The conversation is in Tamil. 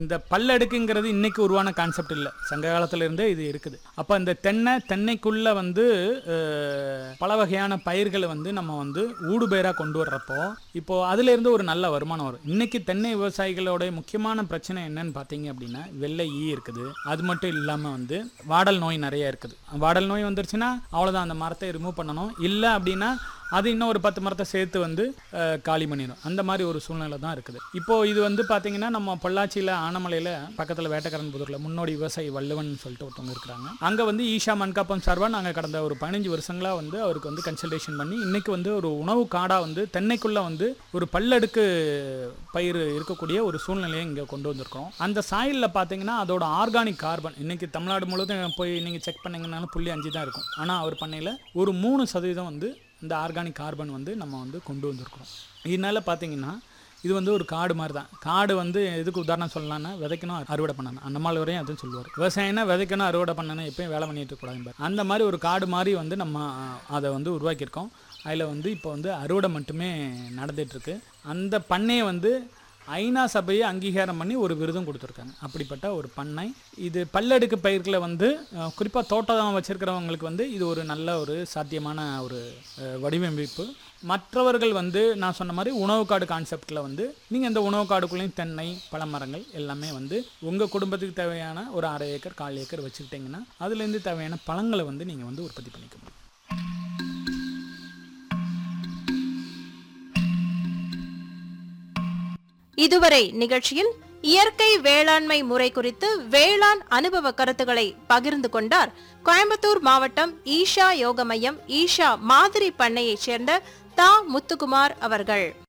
இந்த பல்லடுக்குங்கிறது இன்னைக்கு உருவான கான்செப்ட் இல்லை சங்க காலத்துல இருந்தே இது இருக்குது அப்போ இந்த தென்னை தென்னைக்குள்ள வந்து அஹ், பல வகையான பயிர்களை வந்து நம்ம வந்து ஊடுபயிராக கொண்டு வர்றப்போ இப்போ அதுல இருந்து ஒரு நல்ல வருமானம் வரும் இன்னைக்கு தென்னை விவசாயிகளோட முக்கியமான பிரச்சனை என்னன்னு பார்த்தீங்க அப்படின்னா வெள்ளை ஈ இருக்குது அது மட்டும் இல்லாமல் வந்து வாடல் நோய் நிறைய இருக்குது வாடல் நோய் வந்துருச்சுன்னா அவ்வளோதான் அந்த மரத்தை ரிமூவ் பண்ணணும் இல்லை அப்படின்னா அது இன்னும் ஒரு பத்து மரத்தை சேர்த்து வந்து அஹ், காலி பண்ணிடும் அந்த மாதிரி ஒரு சூழ்நிலை தான் இருக்குது இப்போ இது வந்து பார்த்தீங்கன்னா நம்ம பொள்ளாச்சியில் ஆனமலையில் பக்கத்தில் வேட்டக்கரன்புதூரில் முன்னோடி விவசாயி வள்ளுவன் சொல்லிட்டு ஒருத்தவங்க இருக்கிறாங்க அங்கே வந்து ஈஷா மண்காப்பம் சார்பாக நாங்கள் கடந்த ஒரு பதினஞ்சு வருஷங்களாக வந்து அவருக்கு வந்து கன்சல்டேஷன் பண்ணி இன்னைக்கு வந்து ஒரு உணவு காடாக வந்து தென்னைக்குள்ளே வந்து ஒரு பல்லடுக்கு பயிர் இருக்கக்கூடிய ஒரு சூழ்நிலையை இங்கே கொண்டு வந்திருக்கிறோம் அந்த சாயிலில் பார்த்தீங்கன்னா அதோட ஆர்கானிக் கார்பன் இன்னைக்கு தமிழ்நாடு முழுவதும் போய் நீங்கள் செக் பண்ணீங்கன்னாலும் புள்ளி அஞ்சு தான் இருக்கும் ஆனால் அவர் பண்ணையில் ஒரு மூணு சதவீதம் வந்து இந்த ஆர்கானிக் கார்பன் வந்து நம்ம வந்து கொண்டு வந்திருக்கிறோம் இதனால பார்த்தீங்கன்னா இது வந்து ஒரு காடு மாதிரி தான் காடு வந்து எதுக்கு உதாரணம் சொல்லலாம்னா விதைக்கணும் அறுவடை பண்ணணும் அந்த மாதிரி வரையும் அதுவும் சொல்லுவார் விவசாயம்னா விதைக்கணும் அறுவடை பண்ணணும் எப்பயும் வேலை பண்ணிட்டு இருக்கக்கூடாது அந்த மாதிரி ஒரு காடு மாதிரி வந்து நம்ம அதை வந்து உருவாக்கியிருக்கோம் அதில் வந்து இப்போ வந்து அறுவடை மட்டுமே நடந்துகிட்ருக்கு அந்த பண்ணையை வந்து ஐநா சபையை அங்கீகாரம் பண்ணி ஒரு விருதும் கொடுத்துருக்காங்க அப்படிப்பட்ட ஒரு பண்ணை இது பல்லடுக்கு பயிர்களை வந்து குறிப்பாக தோட்டம் வச்சிருக்கிறவங்களுக்கு வந்து இது ஒரு நல்ல ஒரு சாத்தியமான ஒரு அஹ், வடிவமைப்பு மற்றவர்கள் வந்து நான் சொன்ன மாதிரி உணவு காடு கான்செப்டில் வந்து நீங்கள் இந்த உணவு காடுக்குள்ளேயும் தென்னை பழமரங்கள் எல்லாமே வந்து உங்கள் குடும்பத்துக்கு தேவையான ஒரு அரை ஏக்கர் கால் ஏக்கர் வச்சுக்கிட்டிங்கன்னா அதுலேருந்து தேவையான பழங்களை வந்து நீங்கள் வந்து உற்பத்தி பண்ணிக்க முடியும் இதுவரை நிகழ்ச்சியில் இயற்கை வேளாண்மை முறை குறித்து வேளாண் அனுபவ கருத்துக்களை பகிர்ந்து கொண்டார் கோயம்புத்தூர் மாவட்டம் ஈஷா யோக மையம் ஈஷா மாதிரி பண்ணையைச் சேர்ந்த தா முத்துக்குமார் அவர்கள்